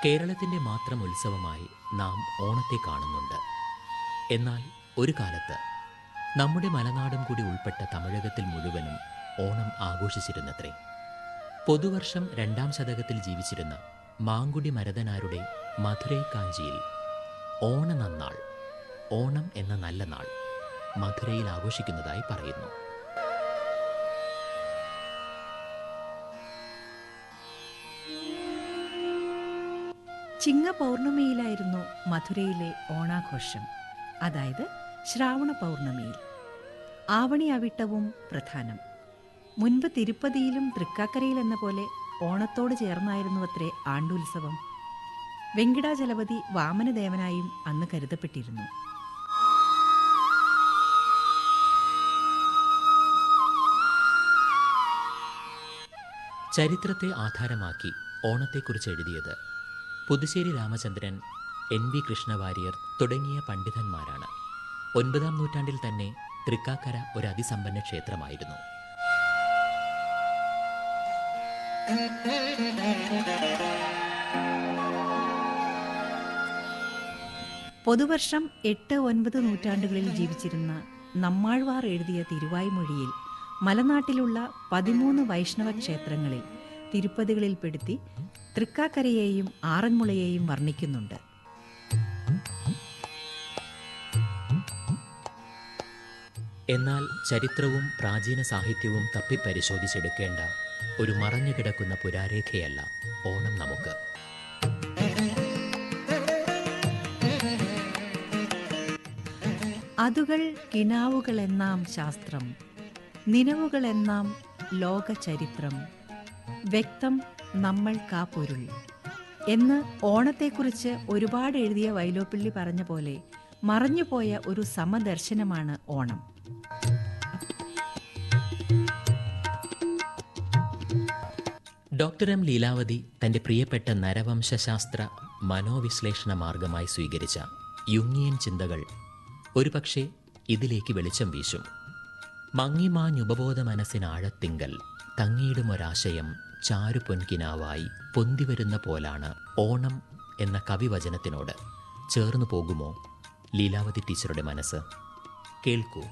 കേരളത്തിൻ്റെ മാത്രം ഉത്സവമായി നാം ഓണത്തെ കാണുന്നുണ്ട് എന്നാൽ ഒരു കാലത്ത് നമ്മുടെ മലനാടും കൂടി ഉൾപ്പെട്ട തമിഴകത്തിൽ മുഴുവനും ഓണം ആഘോഷിച്ചിരുന്നത്രേ പൊതുവർഷം രണ്ടാം ശതകത്തിൽ ജീവിച്ചിരുന്ന മാങ്കുടി മരതനാരുടെ മധുരൈ കാഞ്ചിയിൽ ഓണ നന്നാൾ ഓണം എന്ന നല്ല നാൾ മധുരയിൽ ആഘോഷിക്കുന്നതായി പറയുന്നു ചിങ്ങ പൗർണമിയിലായിരുന്നു മധുരയിലെ ഓണാഘോഷം അതായത് ശ്രാവണ പൗർണമിയിൽ ആവണി അവിട്ടവും പ്രധാനം മുൻപ് തിരുപ്പതിയിലും തൃക്കാക്കരയിൽ എന്ന പോലെ ഓണത്തോട് ചേർന്നായിരുന്നു അത്രേ ആണ്ടുത്സവം വെങ്കിടാചലപതി വാമനദേവനായും അന്ന് കരുതപ്പെട്ടിരുന്നു ചരിത്രത്തെ ആധാരമാക്കി ഓണത്തെക്കുറിച്ച് എഴുതിയത് പുതുശ്ശേരി രാമചന്ദ്രൻ എൻ വി കൃഷ്ണവാര്യർ തുടങ്ങിയ പണ്ഡിതന്മാരാണ് ഒൻപതാം നൂറ്റാണ്ടിൽ തന്നെ തൃക്കാക്കര ഒരു അതിസമ്പന്ന ക്ഷേത്രമായിരുന്നു പൊതുവർഷം എട്ട് ഒൻപത് നൂറ്റാണ്ടുകളിൽ ജീവിച്ചിരുന്ന നമ്മാഴ്വാർ എഴുതിയ തിരുവായ്മൊഴിയിൽ മലനാട്ടിലുള്ള പതിമൂന്ന് വൈഷ്ണവ ക്ഷേത്രങ്ങളിൽ തിരുപ്പതികളിൽപ്പെടുത്തി തൃക്കാക്കരയെയും ആറന്മുളയെയും വർണ്ണിക്കുന്നുണ്ട് എന്നാൽ ചരിത്രവും പ്രാചീന സാഹിത്യവും തപ്പിപ്പരിശോധിച്ചെടുക്കേണ്ട ഒരു മറഞ്ഞുകിടക്കുന്ന പുരാരേഖയല്ല ഓണം നമുക്ക് അതുകൾ കിനാവുകളെന്നാം ശാസ്ത്രം നിലവുകളെന്നാം ലോകചരിത്രം വ്യക്തം നമ്മൾ കാ പൊരുൾ എന്ന് ഓണത്തെക്കുറിച്ച് ഒരുപാട് എഴുതിയ വൈലോപ്പിള്ളി പറഞ്ഞ പോലെ മറഞ്ഞുപോയ ഒരു സമദർശനമാണ് ഓണം ഡോക്ടർ എം ലീലാവതി തന്റെ പ്രിയപ്പെട്ട നരവംശശാസ്ത്ര മനോവിശ്ലേഷണ മാർഗമായി സ്വീകരിച്ച യുങ്ങിയൻ ചിന്തകൾ ഒരുപക്ഷെ ഇതിലേക്ക് വെളിച്ചം വീശും മങ്ങിമാഞ്ഞുപബോധ മനസ്സിനാഴത്തിങ്കൽ തങ്ങിയിടുമൊരാശയം ചാരുപൊൻകിനാവായി പൊന്തിവരുന്ന പോലാണ് ഓണം എന്ന കവിവചനത്തിനോട് ചേർന്നു പോകുമോ ലീലാവതി ടീച്ചറുടെ മനസ്സ് കേൾക്കൂ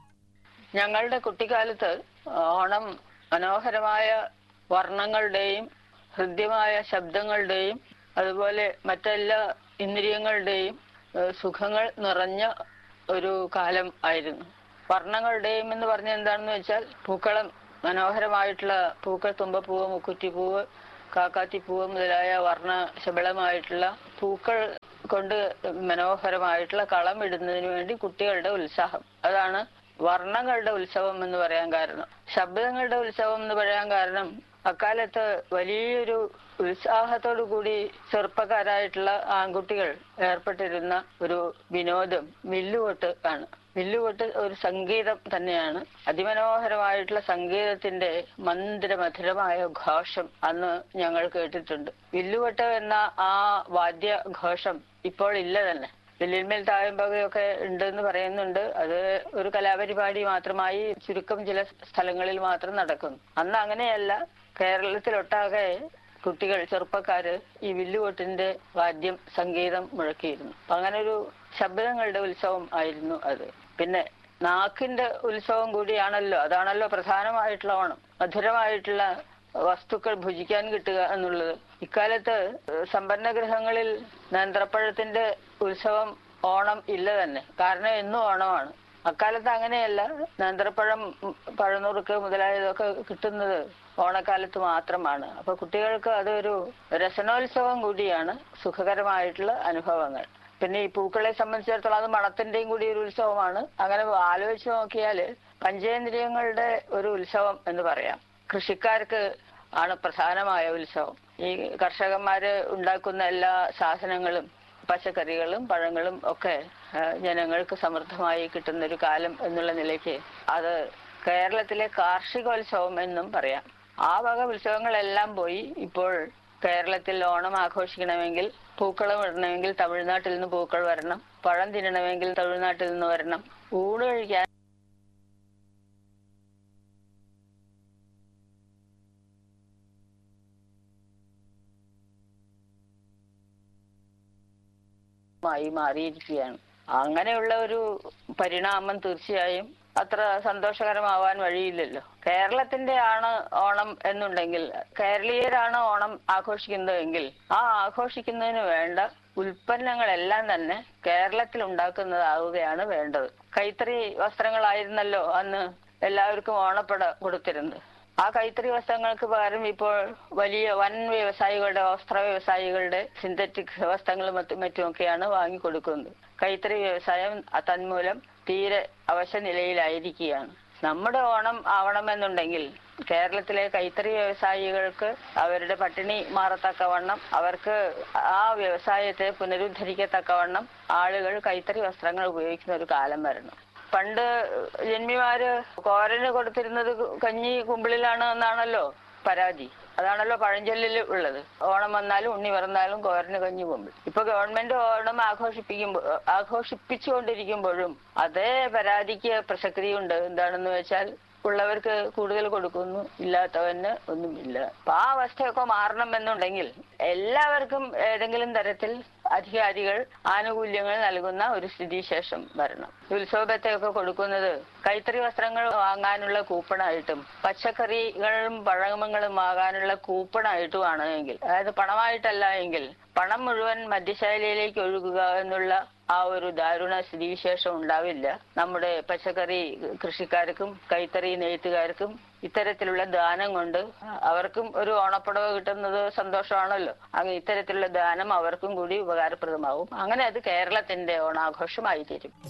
ഞങ്ങളുടെ കുട്ടിക്കാലത്ത് ഓണം മനോഹരമായ വർണ്ണങ്ങളുടെയും ഹൃദ്യമായ ശബ്ദങ്ങളുടെയും അതുപോലെ മറ്റെല്ലാ ഇന്ദ്രിയങ്ങളുടെയും ഏഹ്, സുഖങ്ങൾ നിറഞ്ഞ ഒരു കാലം ആയിരുന്നു വർണ്ണങ്ങളുടെയും എന്ന് പറഞ്ഞ എന്താണെന്ന് വെച്ചാൽ പൂക്കളം മനോഹരമായിട്ടുള്ള പൂക്കൾ തുമ്പപ്പൂവ് മുക്കുറ്റിപ്പൂവ് കാക്കാത്തിപ്പൂവ് മുതലായ വർണ്ണ ശബളമായിട്ടുള്ള പൂക്കൾ കൊണ്ട് മനോഹരമായിട്ടുള്ള കളം ഇടുന്നതിന് വേണ്ടി കുട്ടികളുടെ ഉത്സാഹം അതാണ് വർണ്ണങ്ങളുടെ ഉത്സവം എന്ന് പറയാൻ കാരണം ശബ്ദങ്ങളുടെ ഉത്സവം എന്ന് പറയാൻ കാരണം അക്കാലത്ത് വലിയൊരു ഉത്സാഹത്തോടു കൂടി ചെറുപ്പക്കാരായിട്ടുള്ള ആൺകുട്ടികൾ ഏർപ്പെട്ടിരുന്ന ഒരു വിനോദം വില്ലുകൊട്ട് ആണ് വില്ലുകൊട്ട് ഒരു സംഗീതം തന്നെയാണ് അതിമനോഹരമായിട്ടുള്ള സംഗീതത്തിന്റെ മന്ദിരമധുരമായ ഘോഷം അന്ന് ഞങ്ങൾ കേട്ടിട്ടുണ്ട് വില്ലുകൊട്ട് എന്ന ആ വാദ്യ ഘോഷം ഇപ്പോൾ ഇല്ല തന്നെ വെല്ലിന്മേൽ താഴമ്പകയൊക്കെ ഉണ്ടെന്ന് പറയുന്നുണ്ട് അത് ഒരു കലാപരിപാടി മാത്രമായി ചുരുക്കം ചില സ്ഥലങ്ങളിൽ മാത്രം നടക്കുന്നു അന്ന് അങ്ങനെയല്ല കേരളത്തിലൊട്ടാകെ കുട്ടികൾ ചെറുപ്പക്കാര് ഈ വില്ലുകൊട്ടിന്റെ വാദ്യം സംഗീതം മുഴക്കിയിരുന്നു അപ്പൊ അങ്ങനെ ഒരു ശബ്ദങ്ങളുടെ ഉത്സവം ആയിരുന്നു അത് പിന്നെ നാക്കിന്റെ ഉത്സവം കൂടിയാണല്ലോ അതാണല്ലോ പ്രധാനമായിട്ടുള്ള ഓണം മധുരമായിട്ടുള്ള വസ്തുക്കൾ ഭുജിക്കാൻ കിട്ടുക എന്നുള്ളത് ഇക്കാലത്ത് സമ്പന്ന ഗൃഹങ്ങളിൽ നേന്ത്രപ്പഴത്തിന്റെ ഉത്സവം ഓണം ഇല്ല തന്നെ കാരണം എന്നും ഓണമാണ് അക്കാലത്ത് അങ്ങനെയല്ല നേന്ത്രപ്പഴം ഉം, പഴനുറുക്ക് മുതലായതൊക്കെ കിട്ടുന്നത് ഓണക്കാലത്ത് മാത്രമാണ് അപ്പൊ കുട്ടികൾക്ക് അതൊരു രസനോത്സവം കൂടിയാണ് സുഖകരമായിട്ടുള്ള അനുഭവങ്ങൾ പിന്നെ ഈ പൂക്കളെ സംബന്ധിച്ചിടത്തോളം അത് മണത്തിന്റെയും കൂടി ഒരു ഉത്സവമാണ് അങ്ങനെ ആലോചിച്ച് നോക്കിയാല് പഞ്ചേന്ദ്രിയങ്ങളുടെ ഒരു ഉത്സവം എന്ന് പറയാം കൃഷിക്കാർക്ക് ആണ് പ്രധാനമായ ഉത്സവം ഈ കർഷകന്മാര് ഉണ്ടാക്കുന്ന എല്ലാ സാധനങ്ങളും പച്ചക്കറികളും പഴങ്ങളും ഒക്കെ ആ, ജനങ്ങൾക്ക് സമൃദ്ധമായി കിട്ടുന്ന ഒരു കാലം എന്നുള്ള നിലയ്ക്ക് അത് കേരളത്തിലെ കാർഷികോത്സവം എന്നും പറയാം ആ വക ഉത്സവങ്ങളെല്ലാം പോയി ഇപ്പോൾ കേരളത്തിൽ ഓണം ആഘോഷിക്കണമെങ്കിൽ പൂക്കളം ഇടണമെങ്കിൽ തമിഴ്നാട്ടിൽ നിന്ന് പൂക്കൾ വരണം പഴം തിന്നണമെങ്കിൽ തമിഴ്നാട്ടിൽ നിന്ന് വരണം ഊണ് കഴിക്കാൻ ആയി മാറിയിരിക്കുകയാണ് അങ്ങനെയുള്ള ഒരു പരിണാമം തീർച്ചയായും അത്ര സന്തോഷകരമാവാൻ വഴിയില്ലല്ലോ കേരളത്തിന്റെ ആണ് ഓണം എന്നുണ്ടെങ്കിൽ കേരളീയരാണ് ഓണം ആഘോഷിക്കുന്നതെങ്കിൽ ആ ആഘോഷിക്കുന്നതിന് വേണ്ട ഉൽപ്പന്നങ്ങളെല്ലാം തന്നെ കേരളത്തിൽ ഉണ്ടാക്കുന്നതാവുകയാണ് വേണ്ടത് കൈത്തറി വസ്ത്രങ്ങളായിരുന്നല്ലോ അന്ന് എല്ലാവർക്കും ഓണപ്പട കൊടുത്തിരുന്നത് ആ കൈത്തറി വസ്ത്രങ്ങൾക്ക് പകരം ഇപ്പോൾ വലിയ വൻ വ്യവസായികളുടെ വസ്ത്ര വ്യവസായികളുടെ സിന്തറ്റിക് വസ്ത്രങ്ങളും മറ്റും മറ്റുമൊക്കെയാണ് വാങ്ങിക്കൊടുക്കുന്നത് കൈത്തറി വ്യവസായം തന്മൂലം തീരെ അവശ നിലയിലായിരിക്കുകയാണ് നമ്മുടെ ഓണം ആവണമെന്നുണ്ടെങ്കിൽ കേരളത്തിലെ കൈത്തറി വ്യവസായികൾക്ക് അവരുടെ പട്ടിണി മാറത്തക്കവണ്ണം അവർക്ക് ആ വ്യവസായത്തെ പുനരുദ്ധരിക്കത്തക്കവണ്ണം ആളുകൾ കൈത്തറി വസ്ത്രങ്ങൾ ഉപയോഗിക്കുന്ന ഒരു കാലം വരണം പണ്ട് ജന്മിമാര് കോരന് കൊടുത്തിരുന്നത് കഞ്ഞി കുമ്പിളിലാണ് എന്നാണല്ലോ പരാതി അതാണല്ലോ പഴഞ്ചൊല്ലിൽ ഉള്ളത് ഓണം വന്നാലും ഉണ്ണി പിറന്നാലും കോരന് കഞ്ഞി കുമ്പിൾ ഇപ്പൊ ഗവൺമെന്റ് ഓണം ആഘോഷിപ്പിക്കുമ്പോൾ ആഘോഷിപ്പിച്ചുകൊണ്ടിരിക്കുമ്പോഴും അതേ പരാതിക്ക് പ്രസക്തിയുണ്ട് എന്താണെന്ന് വെച്ചാൽ ഉള്ളവർക്ക് കൂടുതൽ കൊടുക്കുന്നു ഇല്ലാത്തവന് ഒന്നുമില്ല അപ്പൊ ആ അവസ്ഥയൊക്കെ മാറണം എന്നുണ്ടെങ്കിൽ എല്ലാവർക്കും ഏതെങ്കിലും തരത്തിൽ അധികാരികൾ ആനുകൂല്യങ്ങൾ നൽകുന്ന ഒരു സ്ഥിതിശേഷം വരണം ഉത്സവത്തെയൊക്കെ കൊടുക്കുന്നത് കൈത്തറി വസ്ത്രങ്ങൾ വാങ്ങാനുള്ള കൂപ്പണായിട്ടും പച്ചക്കറികളും പഴങ്ങളും വാങ്ങാനുള്ള കൂപ്പണായിട്ടുമാണ് എങ്കിൽ അതായത് പണമായിട്ടല്ല എങ്കിൽ പണം മുഴുവൻ മദ്യശാലയിലേക്ക് ഒഴുകുക എന്നുള്ള ആ ഒരു ദാരുണ സ്ഥിതിവിശേഷം ഉണ്ടാവില്ല നമ്മുടെ പച്ചക്കറി കൃഷിക്കാർക്കും കൈത്തറി നെയ്ത്തുകാർക്കും ഇത്തരത്തിലുള്ള ദാനം കൊണ്ട് അവർക്കും ഒരു ഓണപ്പടവ് കിട്ടുന്നത് സന്തോഷമാണല്ലോ അങ്ങനെ ഇത്തരത്തിലുള്ള ദാനം അവർക്കും കൂടി ഉപകാരപ്രദമാവും അങ്ങനെ അത് കേരളത്തിന്റെ ഓണാഘോഷമായി തീരും